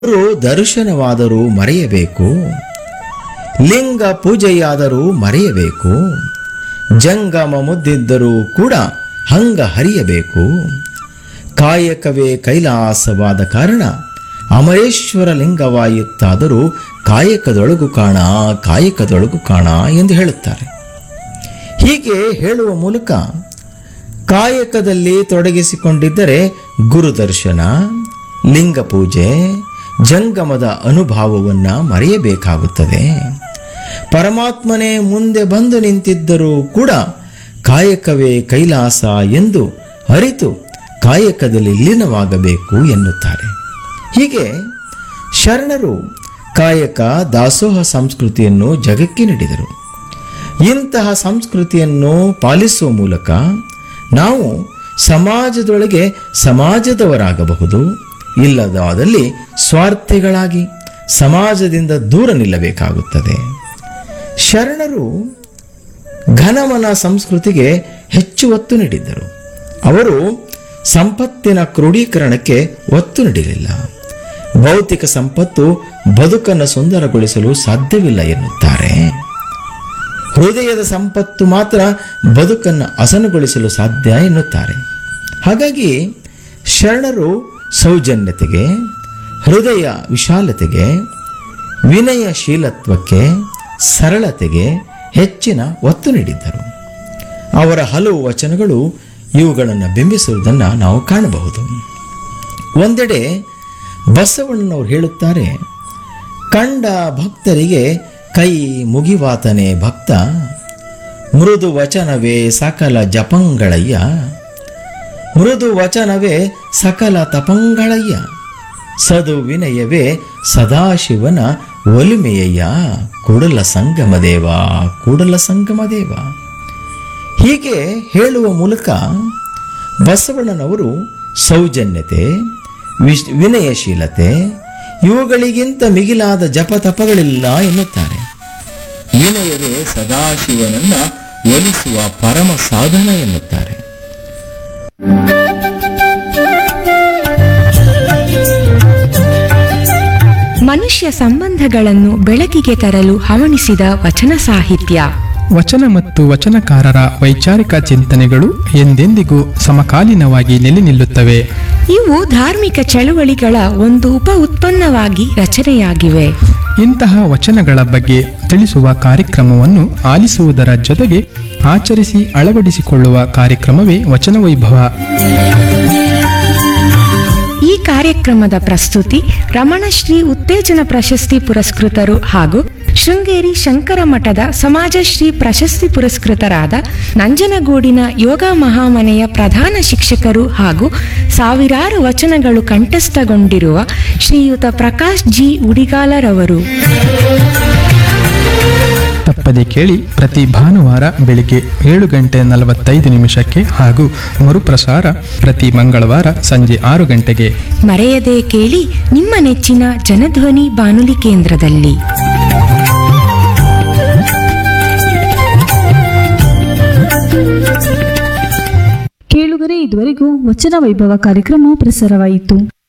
ಗುರು ದರ್ಶನವಾದರೂ ಮರೆಯಬೇಕು ಲಿಂಗ ಪೂಜೆಯಾದರೂ ಮರೆಯಬೇಕು ಜಂಗಮ ಮುದ್ದಿದ್ದರೂ ಕೂಡ ಹಂಗ ಹರಿಯಬೇಕು ಕಾಯಕವೇ ಕೈಲಾಸವಾದ ಕಾರಣ ಅಮರೇಶ್ವರ ಲಿಂಗವಾಯಿತ್ತಾದರೂ ಕಾಯಕದೊಳಗು ಕಾಣ ಕಾಯಕದೊಳಗು ಕಾಣ ಎಂದು ಹೇಳುತ್ತಾರೆ ಹೀಗೆ ಹೇಳುವ ಮೂಲಕ ಕಾಯಕದಲ್ಲಿ ತೊಡಗಿಸಿಕೊಂಡಿದ್ದರೆ ಗುರುದರ್ಶನ ಲಿಂಗ ಪೂಜೆ ಜಂಗಮದ ಅನುಭವವನ್ನ ಮರೆಯಬೇಕಾಗುತ್ತದೆ ಪರಮಾತ್ಮನೇ ಮುಂದೆ ಬಂದು ನಿಂತಿದ್ದರೂ ಕೂಡ ಕಾಯಕವೇ ಕೈಲಾಸ ಎಂದು ಅರಿತು ಕಾಯಕದಲ್ಲಿ ಲೀನವಾಗಬೇಕು ಎನ್ನುತ್ತಾರೆ ಹೀಗೆ ಶರಣರು ಕಾಯಕ ದಾಸೋಹ ಸಂಸ್ಕೃತಿಯನ್ನು ಜಗಕ್ಕೆ ನೀಡಿದರು ಇಂತಹ ಸಂಸ್ಕೃತಿಯನ್ನು ಪಾಲಿಸುವ ಮೂಲಕ ನಾವು ಸಮಾಜದೊಳಗೆ ಸಮಾಜದವರಾಗಬಹುದು ಇಲ್ಲದಾದಲ್ಲಿ ಸ್ವಾರ್ಥಿಗಳಾಗಿ ಸಮಾಜದಿಂದ ದೂರ ನಿಲ್ಲಬೇಕಾಗುತ್ತದೆ ಶರಣರು ಘನಮನ ಸಂಸ್ಕೃತಿಗೆ ಹೆಚ್ಚು ಒತ್ತು ನೀಡಿದ್ದರು ಅವರು ಸಂಪತ್ತಿನ ಕ್ರೋಢೀಕರಣಕ್ಕೆ ಒತ್ತು ನೀಡಲಿಲ್ಲ ಭೌತಿಕ ಸಂಪತ್ತು ಬದುಕನ್ನು ಸುಂದರಗೊಳಿಸಲು ಸಾಧ್ಯವಿಲ್ಲ ಎನ್ನುತ್ತಾರೆ ಹೃದಯದ ಸಂಪತ್ತು ಮಾತ್ರ ಬದುಕನ್ನು ಹಸನುಗೊಳಿಸಲು ಸಾಧ್ಯ ಎನ್ನುತ್ತಾರೆ ಹಾಗಾಗಿ ಶರಣರು ಸೌಜನ್ಯತೆಗೆ ಹೃದಯ ವಿಶಾಲತೆಗೆ ವಿನಯಶೀಲತ್ವಕ್ಕೆ ಸರಳತೆಗೆ ಹೆಚ್ಚಿನ ಒತ್ತು ನೀಡಿದ್ದರು ಅವರ ಹಲವು ವಚನಗಳು ಇವುಗಳನ್ನು ಬಿಂಬಿಸುವುದನ್ನು ನಾವು ಕಾಣಬಹುದು ಒಂದೆಡೆ ಬಸವಣ್ಣನವರು ಹೇಳುತ್ತಾರೆ ಕಂಡ ಭಕ್ತರಿಗೆ ಕೈ ಮುಗಿವಾತನೆ ಭಕ್ತ ಮೃದು ವಚನವೇ ಸಕಲ ಜಪಂಗಳಯ್ಯ ಮೃದು ವಚನವೇ ಸಕಲ ತಪಂಗಳಯ್ಯ ಸದು ವಿನಯವೇ ಸದಾಶಿವನ ಒಲಿಮೆಯಯ್ಯ ಕೂಡಲ ಸಂಗಮ ದೇವ ಕೂಡಲ ಸಂಗಮ ದೇವ ಹೀಗೆ ಹೇಳುವ ಮೂಲಕ ಬಸವಣ್ಣನವರು ಸೌಜನ್ಯತೆ ವಿಶ್ ವಿನಯಶೀಲತೆ ಇವುಗಳಿಗಿಂತ ಮಿಗಿಲಾದ ಜಪ ತಪಗಳಿಲ್ಲ ಎನ್ನುತ್ತಾರೆ ವಿನಯವೇ ಸದಾಶಿವನನ್ನ ಒಲಿಸುವ ಪರಮ ಸಾಧನ ಎನ್ನುತ್ತಾರೆ ಮನುಷ್ಯ ಸಂಬಂಧಗಳನ್ನು ಬೆಳಕಿಗೆ ತರಲು ಹವಣಿಸಿದ ವಚನ ಸಾಹಿತ್ಯ ವಚನ ಮತ್ತು ವಚನಕಾರರ ವೈಚಾರಿಕ ಚಿಂತನೆಗಳು ಎಂದೆಂದಿಗೂ ಸಮಕಾಲೀನವಾಗಿ ನೆಲೆ ನಿಲ್ಲುತ್ತವೆ ಇವು ಧಾರ್ಮಿಕ ಚಳುವಳಿಗಳ ಒಂದು ಉಪ ಉತ್ಪನ್ನವಾಗಿ ರಚನೆಯಾಗಿವೆ ಇಂತಹ ವಚನಗಳ ಬಗ್ಗೆ ತಿಳಿಸುವ ಕಾರ್ಯಕ್ರಮವನ್ನು ಆಲಿಸುವುದರ ಜೊತೆಗೆ ಆಚರಿಸಿ ಅಳವಡಿಸಿಕೊಳ್ಳುವ ಕಾರ್ಯಕ್ರಮವೇ ವಚನ ವೈಭವ ಈ ಕಾರ್ಯಕ್ರಮದ ಪ್ರಸ್ತುತಿ ರಮಣಶ್ರೀ ಉತ್ತೇಜನ ಪ್ರಶಸ್ತಿ ಪುರಸ್ಕೃತರು ಹಾಗೂ ಶೃಂಗೇರಿ ಶಂಕರ ಮಠದ ಸಮಾಜಶ್ರೀ ಪ್ರಶಸ್ತಿ ಪುರಸ್ಕೃತರಾದ ನಂಜನಗೂಡಿನ ಯೋಗ ಮಹಾಮನೆಯ ಪ್ರಧಾನ ಶಿಕ್ಷಕರು ಹಾಗೂ ಸಾವಿರಾರು ವಚನಗಳು ಕಂಠಸ್ಥಗೊಂಡಿರುವ ಶ್ರೀಯುತ ಪ್ರಕಾಶ್ ಜಿ ಉಡಿಗಾಲರವರು ತಪ್ಪದೆ ಕೇಳಿ ಪ್ರತಿ ಭಾನುವಾರ ಬೆಳಿಗ್ಗೆ ಏಳು ಗಂಟೆ ನಲವತ್ತೈದು ನಿಮಿಷಕ್ಕೆ ಹಾಗೂ ಮರುಪ್ರಸಾರ ಪ್ರತಿ ಮಂಗಳವಾರ ಸಂಜೆ ಆರು ಗಂಟೆಗೆ ಮರೆಯದೆ ಕೇಳಿ ನಿಮ್ಮ ನೆಚ್ಚಿನ ಜನಧ್ವನಿ ಬಾನುಲಿ ಕೇಂದ್ರದಲ್ಲಿ ಕೇಳುಗರೆ ಇದುವರೆಗೂ ವಚನ ವೈಭವ ಕಾರ್ಯಕ್ರಮ ಪ್ರಸಾರವಾಯಿತು